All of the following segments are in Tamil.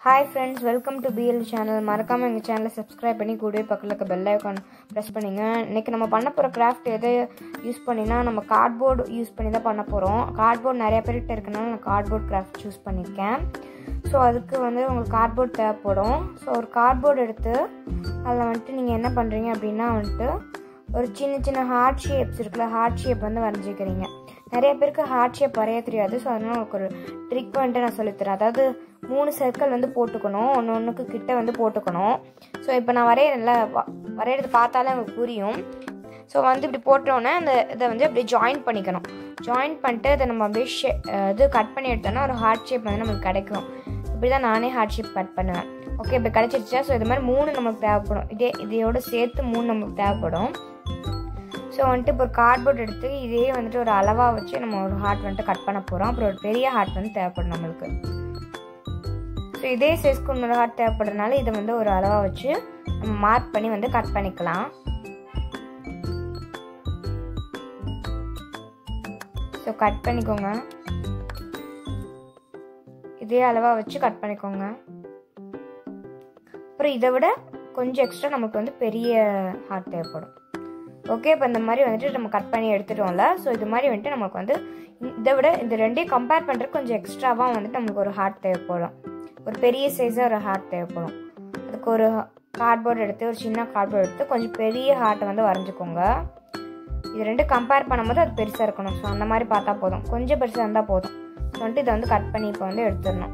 hi friends welcome to PL channel மறக்காமல் எங்கள் சேனலை சப்ஸ்கிரைப் பண்ணி கூடவே பக்கத்தில் இருக்க பெல் ஐக்கான் ப்ரெஸ் பண்ணிங்க இன்றைக்கி நம்ம பண்ண போகிற கிராஃப்ட் எதை யூஸ் பண்ணினா நம்ம கார்ட்போர்டு யூஸ் பண்ணி தான் பண்ண போகிறோம் கார்ட்போர்ட் நிறைய பேர்கிட்ட இருக்கனால நான் கார்ட்போர்ட் கிராஃப்ட் சூஸ் பண்ணியிருக்கேன் ஸோ அதுக்கு வந்து உங்களுக்கு கார்ட்போர்ட் தேவைப்படும் ஸோ ஒரு கார்ட்போர்டு எடுத்து அதில் வந்துட்டு நீங்கள் என்ன பண்ணுறீங்க அப்படின்னா வந்துட்டு ஒரு சின்ன சின்ன ஹார்ட் ஷேப்ஸ் இருக்குல்ல ஹார்ட் ஷேப் வந்து வரைஞ்சிக்கிறீங்க நிறைய பேருக்கு ஹார்ட் ஷேப் வரைய தெரியாது ஸோ அதனால் உங்களுக்கு ஒரு ட்ரிக் வந்துட்டு நான் சொல்லித்தரேன் அதாவது மூணு சர்க்கிள் வந்து போட்டுக்கணும் ஒன்று ஒன்றுக்கு கிட்ட வந்து போட்டுக்கணும் ஸோ இப்போ நான் வரைகிறேன்ல வரைகிறது பார்த்தாலே உங்களுக்கு புரியும் ஸோ வந்து இப்படி போட்டோன்னே அந்த இதை வந்து அப்படியே ஜாயின் பண்ணிக்கணும் ஜாயின் பண்ணிட்டு அதை நம்ம அப்படியே ஷே இது கட் பண்ணி எடுத்தோன்னா ஒரு ஹார்ட் ஷேப் வந்து நமக்கு கிடைக்கும் இப்படி தான் நானே ஹார்ட் ஷேப் கட் பண்ணுவேன் ஓகே இப்போ கிடச்சிருச்சா ஸோ இது மாதிரி மூணு நமக்கு தேவைப்படும் இதே இதையோட சேர்த்து மூணு நமக்கு தேவைப்படும் ஸோ வந்துட்டு இப்போ ஒரு கார்ட்போர்ட் எடுத்து இதே வந்துட்டு ஒரு அளவாக வச்சு நம்ம ஒரு ஹார்ட் வந்துட்டு கட் பண்ண போகிறோம் அப்புறம் ஒரு பெரிய ஹார்ட் வந்து தேவைப்படும் நம்மளுக்கு ஸோ இதே சைஸ்க்கு இன்னொரு ஹார்ட் தேவைப்படுறதுனால இதை வந்து ஒரு அளவாக வச்சு நம்ம மார்க் பண்ணி வந்து கட் பண்ணிக்கலாம் ஸோ கட் பண்ணிக்கோங்க இதே அளவாக வச்சு கட் பண்ணிக்கோங்க அப்புறம் இதை விட கொஞ்சம் எக்ஸ்ட்ரா நமக்கு வந்து பெரிய ஹார்ட் தேவைப்படும் ஓகே இப்போ இந்த மாதிரி வந்துட்டு நம்ம கட் பண்ணி எடுத்துட்டோம்ல ஸோ இது மாதிரி வந்துட்டு நமக்கு வந்து இதை விட இந்த ரெண்டையும் கம்பேர் பண்ணுறதுக்கு கொஞ்சம் எக்ஸ்ட்ராவாக வந்துட்டு நமக்கு ஒரு ஹார்ட் தேவைப்படும் ஒரு பெரிய சைஸாக ஒரு ஹார்ட் தேவைப்படும் அதுக்கு ஒரு கார்ட்போர்ட் எடுத்து ஒரு சின்ன கார்ட்போர்ட் எடுத்து கொஞ்சம் பெரிய ஹார்ட்டை வந்து வரைஞ்சிக்கோங்க இது ரெண்டும் கம்பேர் பண்ணும்போது அது பெருசாக இருக்கணும் ஸோ அந்த மாதிரி பார்த்தா போதும் கொஞ்சம் பெருசாக இருந்தால் போதும் ஸோ வந்துட்டு இதை வந்து கட் பண்ணி இப்போ வந்து எடுத்துடணும்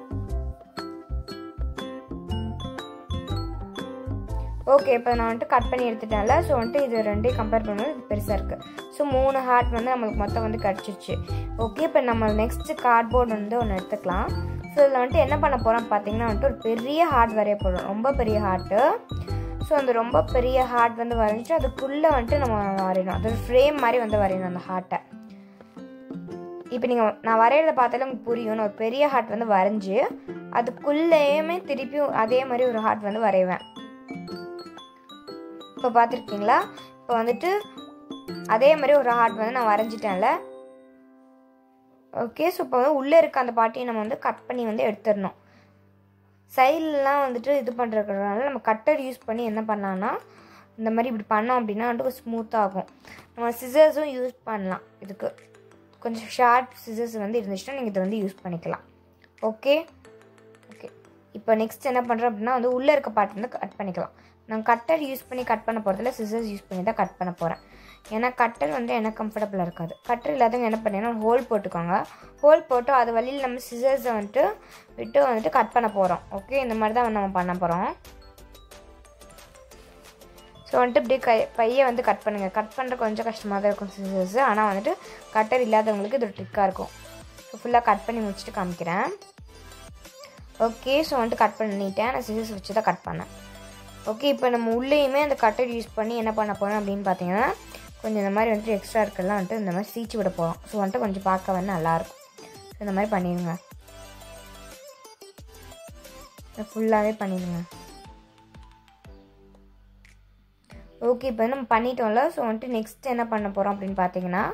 ஓகே இப்போ நான் வந்துட்டு கட் பண்ணி எடுத்துட்டேன்ல ஸோ வந்துட்டு இது ரெண்டையும் கம்பேர் பண்ணும்போது இது பெருசாக இருக்குது ஸோ மூணு ஹார்ட் வந்து நம்மளுக்கு மொத்தம் வந்து கிடச்சிருச்சு ஓகே இப்போ நம்ம நெக்ஸ்ட்டு கார்ட்போர்டு வந்து ஒன்று எடுத்துக்கலாம் ஸோ இதில் வந்துட்டு என்ன பண்ண போகிறோம் பார்த்தீங்கன்னா வந்துட்டு ஒரு பெரிய ஹார்ட் வரைய போகிறோம் ரொம்ப பெரிய ஹார்ட்டு ஸோ அந்த ரொம்ப பெரிய ஹார்ட் வந்து வரைஞ்சிட்டு அதுக்குள்ளே வந்துட்டு நம்ம வரையணும் அது ஒரு ஃப்ரேம் மாதிரி வந்து வரையணும் அந்த ஹார்ட்டை இப்போ நீங்கள் நான் வரைகிறத பார்த்தாலே உங்களுக்கு புரியும் நான் ஒரு பெரிய ஹார்ட் வந்து வரைஞ்சி அதுக்குள்ளேயுமே திருப்பியும் அதே மாதிரி ஒரு ஹார்ட் வந்து வரைவேன் இப்போ பார்த்துருக்கீங்களா இப்போ வந்துட்டு அதே மாதிரி ஒரு ஹார்ட் வந்து நான் வரைஞ்சிட்டேன்ல ஓகே ஸோ இப்போ வந்து உள்ளே இருக்க அந்த பாட்டியை நம்ம வந்து கட் பண்ணி வந்து எடுத்துடணும் சைட்லலாம் வந்துட்டு இது பண்ணுறதுனால நம்ம கட்டர் யூஸ் பண்ணி என்ன பண்ணலான்னா இந்த மாதிரி இப்படி பண்ணோம் அப்படின்னா வந்துட்டு ஸ்மூத்தாகும் நம்ம சிசர்ஸும் யூஸ் பண்ணலாம் இதுக்கு கொஞ்சம் ஷார்ப் சிசர்ஸ் வந்து இருந்துச்சுன்னா நீங்கள் இதை வந்து யூஸ் பண்ணிக்கலாம் ஓகே ஓகே இப்போ நெக்ஸ்ட் என்ன பண்ணுறோம் அப்படின்னா வந்து உள்ளே இருக்க பார்ட் வந்து கட் பண்ணிக்கலாம் நான் கட்டர் யூஸ் பண்ணி கட் பண்ண போகிறதில்ல சிசர்ஸ் யூஸ் பண்ணி தான் கட் பண்ண போகிறேன் ஏன்னா கட்டர் வந்து எனக்கு கம்ஃபர்டபுளாக இருக்காது கட்டர் இல்லாதவங்க என்ன பண்ணீங்கன்னா ஹோல் போட்டுக்கோங்க ஹோல் போட்டு அது வழியில் நம்ம சிசர்ஸை வந்துட்டு விட்டு வந்துட்டு கட் பண்ண போகிறோம் ஓகே இந்த மாதிரி தான் நம்ம பண்ண போகிறோம் ஸோ வந்துட்டு இப்படியே கை பையை வந்து கட் பண்ணுங்கள் கட் பண்ணுற கொஞ்சம் கஷ்டமாக தான் இருக்கும் சிசர்ஸ் ஆனால் வந்துட்டு கட்டர் இல்லாதவங்களுக்கு இது ஒரு ட்ரிக்காக இருக்கும் ஸோ ஃபுல்லாக கட் பண்ணி முடிச்சுட்டு காமிக்கிறேன் ஓகே ஸோ வந்துட்டு கட் பண்ணிட்டேன் நான் சிசர்ஸ் வச்சு தான் கட் பண்ணேன் ஓகே இப்போ நம்ம உள்ளேயுமே அந்த கட்டர் யூஸ் பண்ணி என்ன பண்ண போகிறோம் அப்படின்னு பார்த்தீங்கன்னா கொஞ்சம் இந்த மாதிரி வந்துட்டு எக்ஸ்ட்ரா இருக்கலாம் வந்துட்டு இந்த மாதிரி சீச்சு விட போகிறோம் ஸோ வந்துட்டு கொஞ்சம் பார்க்க வந்து நல்லாயிருக்கும் ஸோ இந்த மாதிரி பண்ணிடுங்க ஃபுல்லாகவே பண்ணிடுங்க ஓகே இப்போ நம்ம பண்ணிட்டோம்ல ஸோ வந்துட்டு நெக்ஸ்ட் என்ன பண்ண போகிறோம் அப்படின்னு பார்த்தீங்கன்னா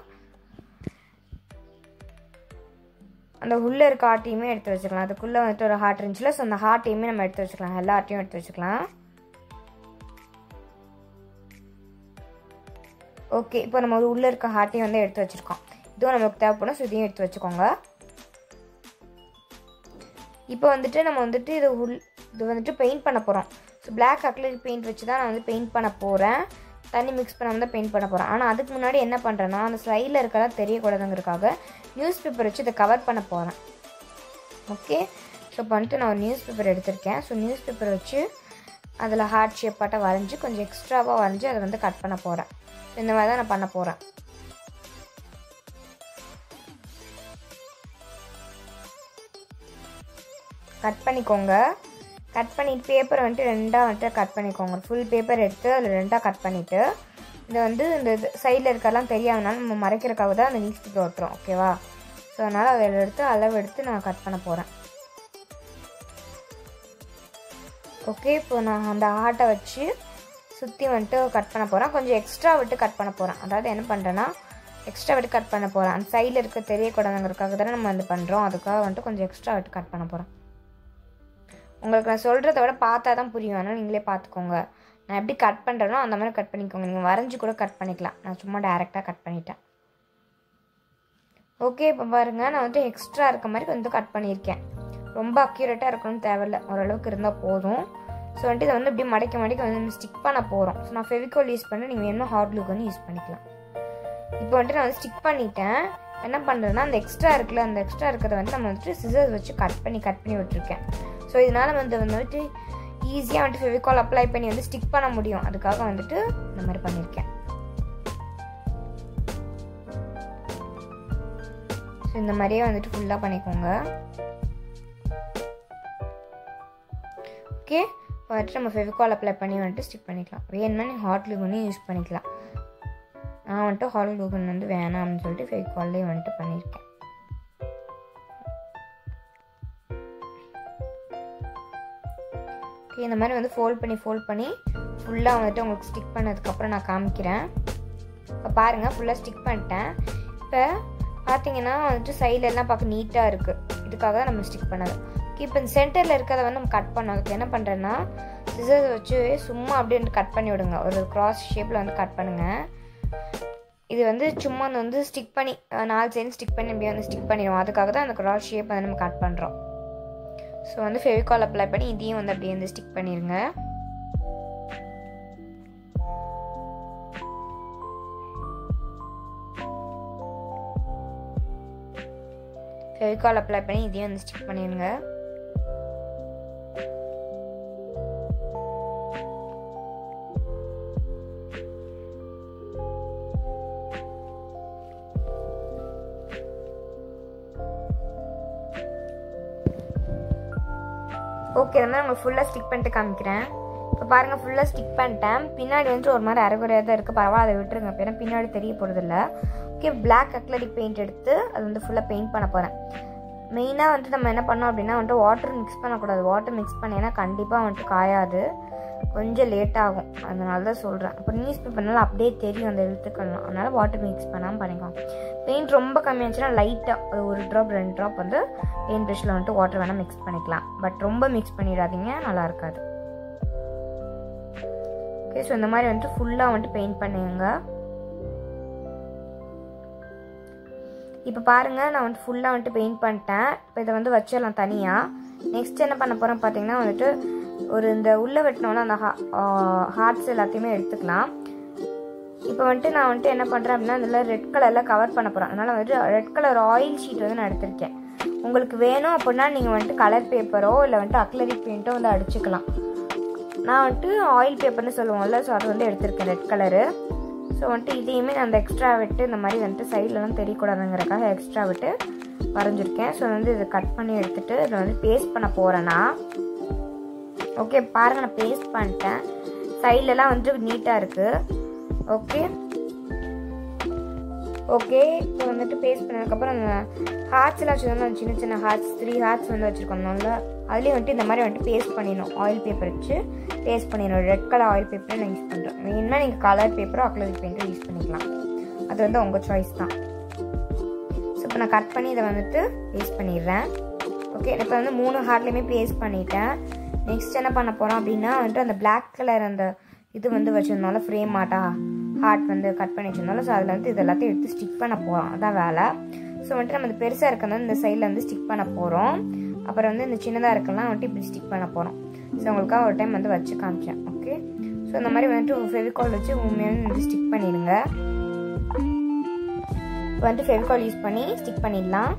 அந்த உள்ளே இருக்க ஹார்ட்டையுமே எடுத்து வச்சுக்கலாம் அதுக்குள்ளே வந்துட்டு ஒரு ஹார்ட் இருந்துச்சுல ஸோ அந்த ஹார்ட்டையுமே நம்ம எடுத்து வச்சுக்கலாம் எல்லா ஹார்ட்டையும் எடுத்து வச்சுக்கலாம் ஓகே இப்போ நம்ம உள்ளே இருக்க ஹார்ட்டையும் வந்து எடுத்து வச்சுருக்கோம் இதுவும் நமக்கு தேவைப்படும் ஸோ இதையும் எடுத்து வச்சுக்கோங்க இப்போ வந்துட்டு நம்ம வந்துட்டு இது உள் இது வந்துட்டு பெயிண்ட் பண்ண போகிறோம் ஸோ பிளாக் அக்லிக் பெயிண்ட் வச்சு தான் நான் வந்து பெயிண்ட் பண்ண போகிறேன் தண்ணி மிக்ஸ் பண்ணாமல் தான் பெயிண்ட் பண்ண போகிறேன் ஆனால் அதுக்கு முன்னாடி என்ன பண்ணுறேன்னா அந்த சைடில் இருக்கதான் தெரியக்கூடாதுங்கிறதுக்காக நியூஸ் பேப்பர் வச்சு இதை கவர் பண்ண போகிறேன் ஓகே ஸோ இப்போ வந்துட்டு நான் ஒரு நியூஸ் பேப்பர் எடுத்திருக்கேன் ஸோ நியூஸ் பேப்பர் வச்சு அதில் ஹார்ட் ஷேப்பாட்ட வரைஞ்சி கொஞ்சம் எக்ஸ்ட்ராவாக வரைஞ்சி அதை வந்து கட் பண்ண போகிறேன் இந்த மாதிரி தான் நான் பண்ண போகிறேன் கட் பண்ணிக்கோங்க கட் பண்ணிட்டு பேப்பரை வந்துட்டு ரெண்டாக வந்துட்டு கட் பண்ணிக்கோங்க ஃபுல் பேப்பர் எடுத்து அதில் ரெண்டாக கட் பண்ணிவிட்டு இதை வந்து இந்த சைடில் இருக்கெல்லாம் தெரியாதனால நம்ம மறைக்கிறக்காக தான் அந்த நியூஸ் பேப்பர் ஓட்டுறோம் ஓகேவா ஸோ அதனால் அதை எடுத்து அளவு எடுத்து நான் கட் பண்ண போகிறேன் ஓகே இப்போ நான் அந்த ஆட்டை வச்சு சுற்றி வந்துட்டு கட் பண்ண போகிறேன் கொஞ்சம் எக்ஸ்ட்ரா விட்டு கட் பண்ண போகிறேன் அதாவது என்ன பண்ணுறேன்னா எக்ஸ்ட்ரா விட்டு கட் பண்ண போகிறேன் அந்த சைடில் இருக்க தெரியக்கூடாதுங்கிறதுக்காக தானே நம்ம வந்து பண்ணுறோம் அதுக்காக வந்துட்டு கொஞ்சம் எக்ஸ்ட்ரா விட்டு கட் பண்ண போகிறேன் உங்களுக்கு நான் சொல்கிறத விட பார்த்தா தான் புரியும் அதனால் நீங்களே பார்த்துக்கோங்க நான் எப்படி கட் பண்ணுறேனோ அந்த மாதிரி கட் பண்ணிக்கோங்க நீங்கள் வரைஞ்சி கூட கட் பண்ணிக்கலாம் நான் சும்மா டேரெக்டாக கட் பண்ணிட்டேன் ஓகே இப்போ பாருங்கள் நான் வந்து எக்ஸ்ட்ரா இருக்க மாதிரி வந்து கட் பண்ணியிருக்கேன் ரொம்ப அக்யூரேட்டாக இருக்கணும்னு தேவையில்ல ஓரளவுக்கு இருந்தால் போதும் ஸோ வந்துட்டு இதை வந்து இப்படி மடக்க மடக்க வந்து ஸ்டிக் பண்ண போகிறோம் ஸோ நான் ஃபெவிகால் யூஸ் பண்ணி நீங்கள் வேணுமோ ஹாட் க்ளூ வந்து யூஸ் பண்ணிக்கலாம் இப்போ வந்துட்டு நான் வந்து ஸ்டிக் பண்ணிட்டேன் என்ன பண்ணுறேன்னா அந்த எக்ஸ்ட்ரா இருக்குல்ல அந்த எக்ஸ்ட்ரா இருக்கிறத வந்து நம்ம வந்துட்டு சிசர்ஸ் வச்சு கட் பண்ணி கட் பண்ணி விட்டுருக்கேன் ஸோ இதனால் வந்து வந்துட்டு ஈஸியாக வந்துட்டு ஃபெவிகால் அப்ளை பண்ணி வந்து ஸ்டிக் பண்ண முடியும் அதுக்காக வந்துட்டு இந்த மாதிரி பண்ணியிருக்கேன் ஸோ இந்த மாதிரியே வந்துட்டு ஃபுல்லாக பண்ணிக்கோங்க ஓகே வந்துட்டு நம்ம ஃபெவிகால் அப்ளை பண்ணி வந்துட்டு ஸ்டிக் பண்ணிக்கலாம் வேணும்னா நீங்கள் ஹாட் க்ளூகனையும் யூஸ் பண்ணிக்கலாம் நான் வந்துட்டு ஹாட் க்ளூகன் வந்து வேணாம் அப்படின்னு சொல்லிட்டு ஃபெவிகால்லே வந்துட்டு பண்ணியிருக்கேன் ஓகே இந்த மாதிரி வந்து ஃபோல்ட் பண்ணி ஃபோல்ட் பண்ணி ஃபுல்லாக வந்துட்டு உங்களுக்கு ஸ்டிக் பண்ணதுக்கப்புறம் நான் காமிக்கிறேன் இப்போ பாருங்கள் ஃபுல்லாக ஸ்டிக் பண்ணிட்டேன் இப்போ பார்த்தீங்கன்னா வந்துட்டு சைடில் எல்லாம் பார்க்க நீட்டாக இருக்குது இதுக்காக தான் நம்ம ஸ்டிக் பண்ணது இப்போ இந்த சென்டரில் இருக்கிறத வந்து நம்ம கட் பண்ணோம் அதுக்கு என்ன பண்ணுறேன்னா சிசர்ஸ் வச்சு சும்மா அப்படியே கட் பண்ணி விடுங்க ஒரு கிராஸ் ஷேப்பில் வந்து கட் பண்ணுங்கள் இது வந்து சும்மா வந்து ஸ்டிக் பண்ணி நாலு சைடு ஸ்டிக் பண்ணி இப்படியே வந்து ஸ்டிக் பண்ணிடுவோம் அதுக்காக தான் அந்த கிராஸ் ஷேப் வந்து நம்ம கட் பண்ணுறோம் ஸோ வந்து ஃபெவிகால் அப்ளை பண்ணி இதையும் வந்து அப்படியே வந்து ஸ்டிக் பண்ணிடுங்க ஃபெவிகால் அப்ளை பண்ணி இதையும் வந்து ஸ்டிக் பண்ணிடுங்க ஓகே இந்த மாதிரி உங்களுக்கு ஃபுல்லாக ஸ்டிக் பண்ணிட்டு காமிக்கிறேன் இப்போ பாருங்கள் ஃபுல்லாக ஸ்டிக் பண்ணிட்டேன் பின்னாடி வந்துட்டு ஒரு மாதிரி அரைகுறையாக தான் இருக்குது பரவாயில்ல அதை விட்டுருங்க ஏன்னா பின்னாடி தெரிய போகிறதில்ல ஓகே பிளாக் அக்லரிக் பெயிண்ட் எடுத்து அது வந்து ஃபுல்லாக பெயிண்ட் பண்ண போகிறேன் மெயினாக வந்துட்டு நம்ம என்ன பண்ணோம் அப்படின்னா வந்துட்டு வாட்டர் மிக்ஸ் பண்ணக்கூடாது வாட்டர் மிக்ஸ் பண்ணேன்னா கண்டிப்பாக வந்துட்டு காயாது கொஞ்சம் லேட் ஆகும் அதனால தான் சொல்கிறேன் அப்புறம் நியூஸ் பேப்பர்னால அப்படியே தெரியும் அந்த எழுத்துக்கள்லாம் அதனால் வாட்டர் மிக்ஸ் பண்ணாமல் பண்ணிக்கோங்க பெயிண்ட் ரொம்ப கம்மியாச்சுன்னா லைட்டாக ஒரு ட்ராப் ரெண்டு ட்ராப் வந்து பெயிண்ட் ப்ரஷில் வந்துட்டு வாட்டர் வேணால் மிக்ஸ் பண்ணிக்கலாம் பட் ரொம்ப மிக்ஸ் பண்ணிடாதீங்க நல்லா இருக்காது ஓகே ஸோ இந்த மாதிரி வந்துட்டு ஃபுல்லாக வந்துட்டு பெயிண்ட் பண்ணுங்க இப்போ பாருங்கள் நான் வந்துட்டு ஃபுல்லாக வந்துட்டு பெயிண்ட் பண்ணிட்டேன் இப்போ இதை வந்து வச்சிடலாம் தனியாக நெக்ஸ்ட் என்ன பண்ண போகிறேன் பார்த்தீங்கன்னா வந்துட்டு ஒரு இந்த உள்ளே வெட்டினோன்னா அந்த ஹார்ட்ஸ் எல்லாத்தையுமே எடுத்துக்கலாம் இப்போ வந்துட்டு நான் வந்துட்டு என்ன பண்ணுறேன் அப்படின்னா அதில் ரெட் கலரில் கவர் பண்ண போகிறேன் அதனால் வந்துட்டு ரெட் கலர் ஆயில் ஷீட் வந்து நான் எடுத்திருக்கேன் உங்களுக்கு வேணும் அப்படின்னா நீங்கள் வந்துட்டு கலர் பேப்பரோ இல்லை வந்துட்டு அக்லரிக் பெயிண்ட்டோ வந்து அடிச்சுக்கலாம் நான் வந்துட்டு ஆயில் பேப்பர்னு சொல்லுவோம்ல ஸோ அது வந்து எடுத்திருக்கேன் ரெட் கலரு ஸோ வந்துட்டு இதையுமே நான் அந்த எக்ஸ்ட்ரா விட்டு இந்த மாதிரி வந்துட்டு சைட்லலாம் தெரியக்கூடாதுங்கிறக்காக எக்ஸ்ட்ரா விட்டு வரைஞ்சிருக்கேன் ஸோ வந்து இதை கட் பண்ணி எடுத்துகிட்டு இதை வந்து பேஸ்ட் பண்ண போகிறேன்னா ஓகே பாருங்கள் நான் பேஸ்ட் பண்ணிட்டேன் சைட்லலாம் வந்து நீட்டாக இருக்குது ஓகே ஓகே இப்போ வந்துட்டு பேஸ்ட் பண்ணதுக்கப்புறம் அந்த ஹார்ட்ஸ்லாம் வச்சுருந்தோம் சின்ன சின்ன ஹார்ட்ஸ் த்ரீ ஹார்ட்ஸ் வந்து வச்சுருக்கோம்ல அதுலேயும் வந்துட்டு இந்த மாதிரி வந்துட்டு பேஸ்ட் பண்ணிடணும் ஆயில் பேப்பர் வச்சு பேஸ்ட் பண்ணிடணும் ரெட் கலர் ஆயில் பேப்பரை நான் யூஸ் பண்ணுறேன் வேணும்னா நீங்கள் கலர் பேப்பரோ அக்லரிக் பெயிண்ட்டோ யூஸ் பண்ணிக்கலாம் அது வந்து உங்கள் சாய்ஸ் தான் ஸோ இப்போ நான் கட் பண்ணி இதை வந்துட்டு பேஸ்ட் பண்ணிடுறேன் ஓகே இப்போ வந்து மூணு ஹார்ட்லேயுமே பேஸ்ட் பண்ணிட்டேன் நெக்ஸ்ட் என்ன பண்ண போகிறோம் அப்படின்னா வந்துட்டு அந்த பிளாக் கலர் அந்த இது வந்து வச்சுருந்தோம்ல ஃப்ரேம் மாட்டா ஹார்ட் வந்து கட் பண்ணி வச்சிருந்தோம்ல ஸோ அதில் வந்து இது எல்லாத்தையும் எடுத்து ஸ்டிக் பண்ண போகிறோம் அதான் வேலை ஸோ வந்துட்டு நம்ம இந்த பெருசாக இருக்கிறது இந்த சைடில் வந்து ஸ்டிக் பண்ண போகிறோம் அப்புறம் வந்து இந்த சின்னதாக இருக்கலாம் வந்துட்டு இப்படி ஸ்டிக் பண்ண போகிறோம் ஸோ உங்களுக்காக ஒரு டைம் வந்து வச்சு காமிச்சேன் ஓகே ஸோ இந்த மாதிரி வந்துட்டு ஃபெவிகால் வச்சு உண்மையான வந்து ஸ்டிக் பண்ணிடுங்க வந்துட்டு ஃபெவிகால் யூஸ் பண்ணி ஸ்டிக் பண்ணிடலாம்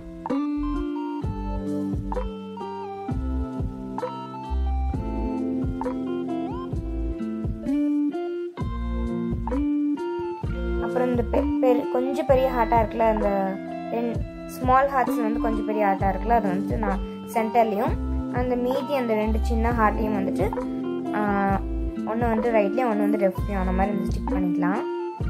அப்புறம் இந்த பெ பெரு கொஞ்சம் பெரிய ஹார்ட்டாக இருக்குல்ல அந்த ரெண்டு ஸ்மால் ஹார்ட்ஸ் வந்து கொஞ்சம் பெரிய ஹார்ட்டாக இருக்குல்ல அது வந்துட்டு நான் சென்டர்லேயும் அந்த மீதி அந்த ரெண்டு சின்ன ஹார்ட்டையும் வந்துட்டு ஒன்று வந்து ரைட்லேயும் ஒன்று வந்து லெஃப்ட்லேயும் அந்த மாதிரி வந்து ஸ்டிக் பண்ணிக்கலாம்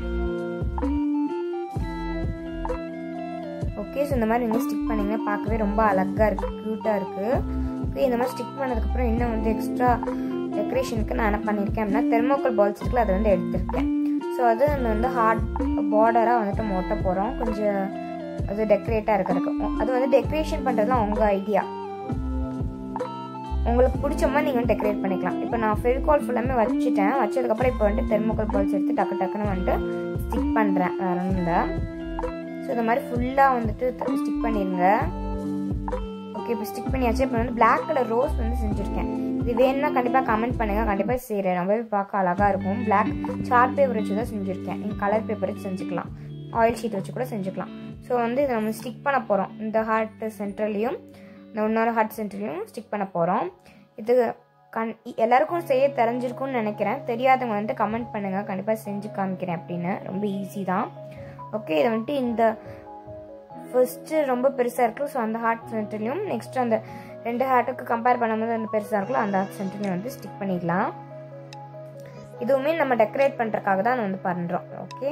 ஓகே ஸோ இந்த மாதிரி நீங்கள் ஸ்டிக் பண்ணிங்க பார்க்கவே ரொம்ப அழகாக இருக்குது க்யூட்டாக இருக்குது ஓகே இந்த மாதிரி ஸ்டிக் பண்ணதுக்கப்புறம் இன்னும் வந்து எக்ஸ்ட்ரா டெக்கரேஷனுக்கு நான் என்ன பண்ணியிருக்கேன் அப்படின்னா தெர்மோக்கல் பால்ஸ் இருக்குல்ல அதை வந்து எடுத்திருக்கேன் ஸோ அது நம்ம வந்து ஹார்ட் பார்டராக வந்துட்டு மொட்ட போகிறோம் கொஞ்சம் அது டெக்கரேட்டாக இருக்கிறதுக்கு அது வந்து டெக்கரேஷன் பண்ணுறதுலாம் உங்கள் ஐடியா உங்களுக்கு பிடிச்ச மாதிரி நீங்கள் வந்து டெக்கரேட் பண்ணிக்கலாம் இப்போ நான் ஃபெவிகால் ஃபுல்லாமே வச்சுட்டேன் வச்சதுக்கப்புறம் இப்போ வந்துட்டு தெர்மோகால் பால்ஸ் எடுத்து டக்கு டக்குன்னு வந்துட்டு ஸ்டிக் பண்ணுறேன் வேற ஒன்றும் இல்லை ஸோ இந்த மாதிரி ஃபுல்லாக வந்துட்டு ஸ்டிக் பண்ணிடுங்க ஓகே இப்போ ஸ்டிக் பண்ணியாச்சு இப்போ வந்து பிளாக் கலர் ரோஸ் வந்து செஞ்சுருக்கேன் இது வேணும்னா கண்டிப்பாக கமெண்ட் பண்ணுங்கள் கண்டிப்பாக செய்கிறேன் ரொம்பவே பார்க்க அழகாக இருக்கும் பிளாக் சார்ட் பேப்பர் வச்சு தான் செஞ்சுருக்கேன் நீங்கள் கலர் பேப்பர் வச்சு செஞ்சுக்கலாம் ஆயில் ஷீட் வச்சு கூட செஞ்சுக்கலாம் ஸோ வந்து இதை நம்ம ஸ்டிக் பண்ண போகிறோம் இந்த ஹார்ட் சென்டர்லேயும் இந்த இன்னொரு ஹார்ட் சென்டர்லையும் ஸ்டிக் பண்ண போகிறோம் இது கண் எல்லாருக்கும் செய்ய தெரிஞ்சிருக்கும்னு நினைக்கிறேன் தெரியாதவங்க வந்துட்டு கமெண்ட் பண்ணுங்கள் கண்டிப்பாக செஞ்சு காமிக்கிறேன் அப்படின்னு ரொம்ப ஈஸி தான் ஓகே இதை வந்துட்டு இந்த ஃபர்ஸ்ட்டு ரொம்ப பெருசாக இருக்கும் ஸோ அந்த ஹார்ட் சென்டர்லையும் நெக்ஸ்ட் அந்த ரெண்டு ஹார்ட்டுக்கு கம்பேர் பண்ணும்போது அந்த பெருசாக இருக்குல்ல அந்த ஹார்ட் சென்டர்லையும் வந்து ஸ்டிக் பண்ணிடலாம் இதுவுமே நம்ம டெக்கரேட் பண்ணுறதுக்காக தான் வந்து பண்ணுறோம் ஓகே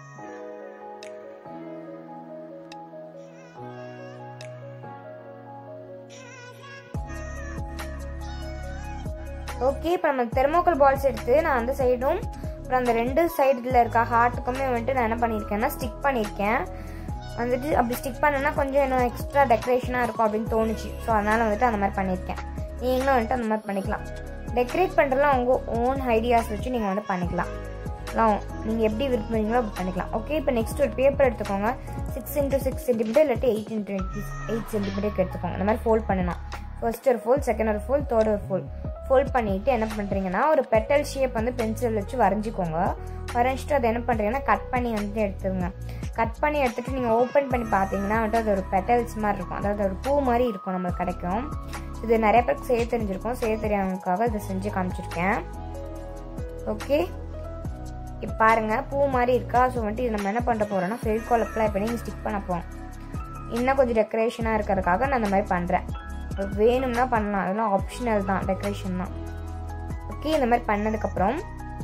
ஓகே இப்போ நம்ம தெர்மோக்கல் பால்ஸ் எடுத்து நான் அந்த சைடும் அப்புறம் அந்த ரெண்டு சைடில் இருக்க ஹார்ட்டுக்குமே வந்துட்டு நான் என்ன பண்ணியிருக்கேன்னா ஸ்டிக் பண்ணியிருக்கேன் வந்துட்டு அப்படி ஸ்டிக் பண்ணனா கொஞ்சம் இன்னும் எக்ஸ்ட்ரா டெக்கரேஷனாக இருக்கும் அப்படின்னு தோணுச்சு ஸோ அதனால் வந்துட்டு அந்த மாதிரி பண்ணியிருக்கேன் நீங்களும் வந்துட்டு அந்த மாதிரி பண்ணிக்கலாம் டெக்கரேட் பண்ணுறதுலாம் உங்கள் ஓன் ஐடியாஸ் வச்சு நீங்கள் வந்து பண்ணிக்கலாம் எல்லாம் நீங்கள் எப்படி விரும்புறீங்களோ அப்படி பண்ணிக்கலாம் ஓகே இப்போ நெக்ஸ்ட் ஒரு பேப்பர் எடுத்துக்கோங்க சிக்ஸ் இன்ட்டு சிக்ஸ் சென்டிமீட்டர் இல்லாட்டி எயிட் இன்ட்டு எயிட் சென்டிமீட்டருக்கு எடுத்துக்கோங்க இந்த மாதிரி ஃபோல்ட் பண்ணணும் ஃபர்ஸ்ட் ஒரு ஃபோல் செகண்ட் ஒரு ஃபோல் தேர்ட் ஒரு ஃபோல் ஃபோல்ட் பண்ணிவிட்டு என்ன பண்ணுறீங்கன்னா ஒரு பெட்டல் ஷேப் வந்து பென்சில் வச்சு வரைஞ்சிக்கோங்க வரைஞ்சிட்டு அதை என்ன பண்ணுறீங்கன்னா கட் பண்ணி வந்துட்டு எடுத்துருங்க கட் பண்ணி எடுத்துகிட்டு நீங்கள் ஓப்பன் பண்ணி பார்த்தீங்கன்னா வந்துட்டு அது ஒரு பெட்டல்ஸ் மாதிரி இருக்கும் அதாவது ஒரு பூ மாதிரி இருக்கும் நம்மளுக்கு கிடைக்கும் இது நிறைய பேருக்கு செய்ய தெரிஞ்சிருக்கும் செய்ய தெரியாதவங்களுக்காக இதை செஞ்சு காமிச்சிருக்கேன் ஓகே இப்போ பாருங்கள் பூ மாதிரி இருக்கா ஸோ வந்துட்டு இது நம்ம என்ன பண்ண போகிறோம்னா ஃபெவிகால் அப்ளை பண்ணி ஸ்டிக் பண்ண போகிறோம் இன்னும் கொஞ்சம் டெக்கரேஷனாக இருக்கிறதுக்காக நான் இந்த மாதிரி பண்ணுறேன் வேணும்னா பண்ணலாம் அதெல்லாம் ஆப்ஷனல் தான் டெக்கரேஷன் தான் ஓகே இந்த மாதிரி பண்ணதுக்கப்புறம்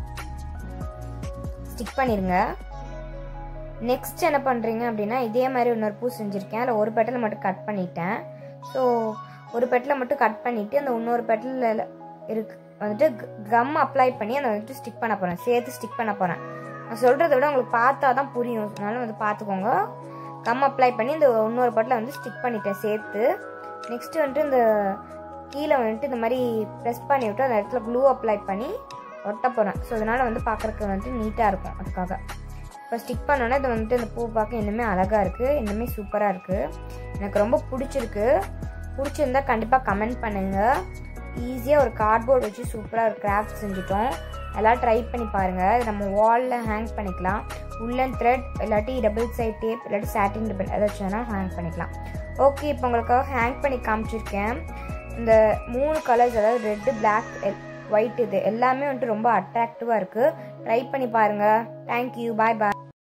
ஸ்டிக் பண்ணிடுங்க நெக்ஸ்ட் என்ன பண்ணுறீங்க அப்படின்னா இதே மாதிரி இன்னொரு பூ செஞ்சுருக்கேன் அதில் ஒரு பெட்டலை மட்டும் கட் பண்ணிட்டேன் ஸோ ஒரு பெட்டலை மட்டும் கட் பண்ணிவிட்டு அந்த இன்னொரு பெட்டலில் இருக்கு வந்துட்டு கம் அப்ளை பண்ணி அதை வந்துட்டு ஸ்டிக் பண்ண போகிறேன் சேர்த்து ஸ்டிக் பண்ண போகிறேன் நான் சொல்கிறத விட உங்களுக்கு பார்த்தா தான் புரியும் அதனால வந்து பார்த்துக்கோங்க கம் அப்ளை பண்ணி இந்த இன்னொரு பெட்டில் வந்து ஸ்டிக் பண்ணிட்டேன் சேர்த்து நெக்ஸ்ட்டு வந்துட்டு இந்த கீழே வந்துட்டு இந்த மாதிரி ப்ரெஸ் பண்ணி விட்டு அந்த இடத்துல க்ளூ அப்ளை பண்ணி ஒட்ட போகிறேன் ஸோ அதனால் வந்து பார்க்குறதுக்கு வந்துட்டு நீட்டாக இருக்கும் அதுக்காக இப்போ ஸ்டிக் பண்ணோன்னா இது வந்துட்டு இந்த பூ பார்க்க இன்னுமே அழகாக இருக்குது இன்னுமே சூப்பராக இருக்குது எனக்கு ரொம்ப பிடிச்சிருக்கு பிடிச்சிருந்தா கண்டிப்பாக கமெண்ட் பண்ணுங்கள் ஈஸியாக ஒரு கார்ட்போர்ட் வச்சு சூப்பராக ஒரு கிராஃப்ட் செஞ்சுட்டோம் எல்லாம் ட்ரை பண்ணி பாருங்கள் இது நம்ம வாலில் ஹேங் பண்ணிக்கலாம் உள்ளன் த்ரெட் இல்லாட்டி டபுள் சைட் டேப் இல்லாட்டி சாட்டின் ரிப்பன் ஏதாச்சும் வேணால் ஹேங் பண்ணிக்கலாம் ஓகே இப்போ உங்களுக்காக ஹேங் பண்ணி காமிச்சிருக்கேன் இந்த மூணு கலர்ஸ் அதாவது ரெட்டு பிளாக் ஒயிட் இது எல்லாமே வந்துட்டு ரொம்ப அட்ராக்டிவாக இருக்குது ட்ரை பண்ணி பாருங்கள் தேங்க்யூ பாய் பாய்